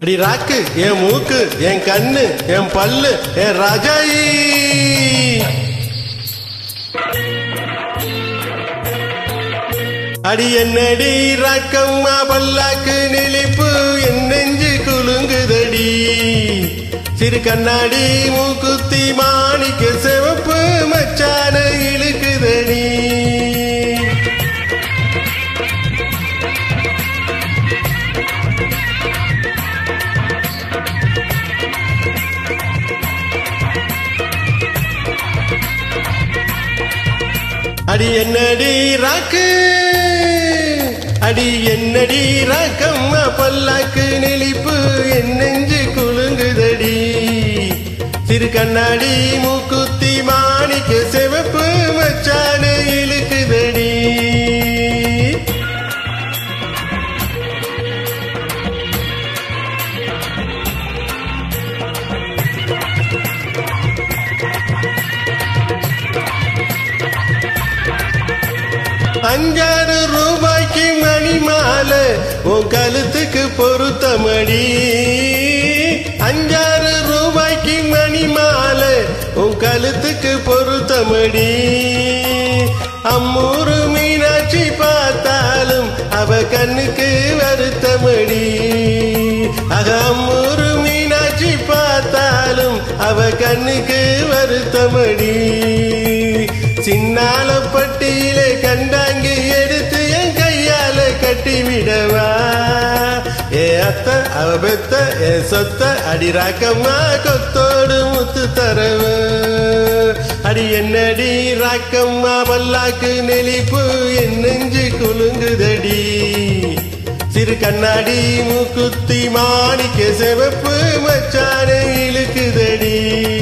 அடி ராக்கு என் மூக்கு என் கண்ணு என் பல்லு என் ராஜாயி அடி என்னடி ராக்கம்மா பல்லாக்கு நெளிப்பு என் நெஞ்சு குலுங்குதடி சிறு கண்ணாடி மூக்குத்தி மாணிக்க சிவப்பு மச்சான இழுக்குதடி அடி என்னடி ராக்கு அடி என்னடி ராக்கம்மா பல்லாக்கு நெளிப்பு என் நெஞ்சு குலுங்குதடி சிறு கண்ணாடி மூக்குத்தி மாணிக்க சிவப்பு மச்சான இழுக்குதடி அஞ்சாறு ரூபாய்க்கு மணி மாலை உன் கழுத்துக்கு பொருத்தமடி அஞ்சாறு ரூபாய்க்கு மணி மாலை உன் கழுத்துக்கு பொருத்தமடி அம்மூரு மீனாட்சி பார்த்தாலும் அவ கண்ணுக்கு வருத்தமடி அக அம்மூரு மீனாட்சி பார்த்தாலும் அவ கண்ணுக்கு வருத்தமடி சின்னால பட்டியிலே கண்டாங்கி எடுத்து என் கையால கட்டி விடவா ஏ அத்த அவ பெத்த ஏ சொத்த அடி ராக்கம்மா கொத்தோடு முத்து தரவ அடி என்னடி ராக்கம்மா பல்லாக்கு நெளிப்பு என் நெஞ்சு குலுங்குதடி சிறு கண்ணாடி மூக்குத்தி மாணிக்க சிவப்பு மச்சான இழுக்குதடி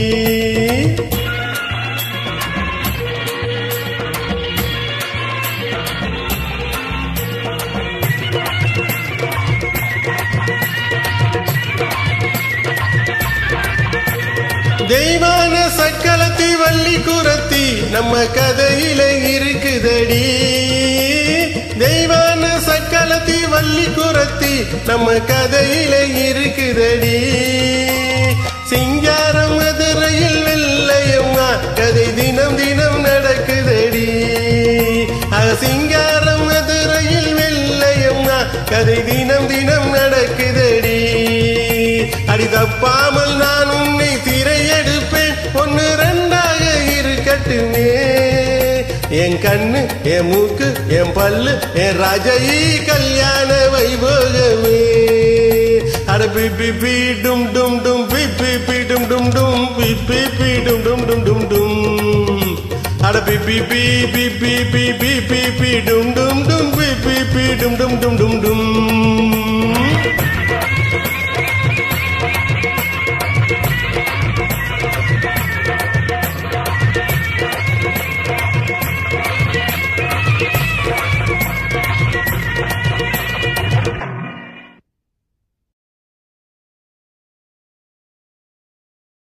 தெய்வான சக்கலத்தி வள்ளி குரத்தி நம்ம கதையில இருக்குதடி தெய்வான சக்கலத்தி வள்ளி குரத்தி நம்ம கதையில இருக்குதடி சிங்காரம் மதுரையில் வெள்ளையம்மா கதை தினம் தினம் நடக்குதடி அக சிங்காரம் மதுரையில் வெள்ளையம்மா கதை தினம் தினம் நடக்குதடி அடி தப்பாமல் நான் உன்னை திரையெடுப்பேன் ஒன்னு ரெண்டாக இருக்கட்டுமே என் கண்ணு என் மூக்கு என் பல்லு என் ராஜயி கல்யாண வைபோகமே அட பி பி பி டும் டும் டும் பி பி பி டும் டும் டும் பி பி பி டும் டும் டும் டும் டும் அட பி பி பி பி பி பி பி பி பி டும் டும் டும் பி பி பி டும் டும் டும் டும் டும்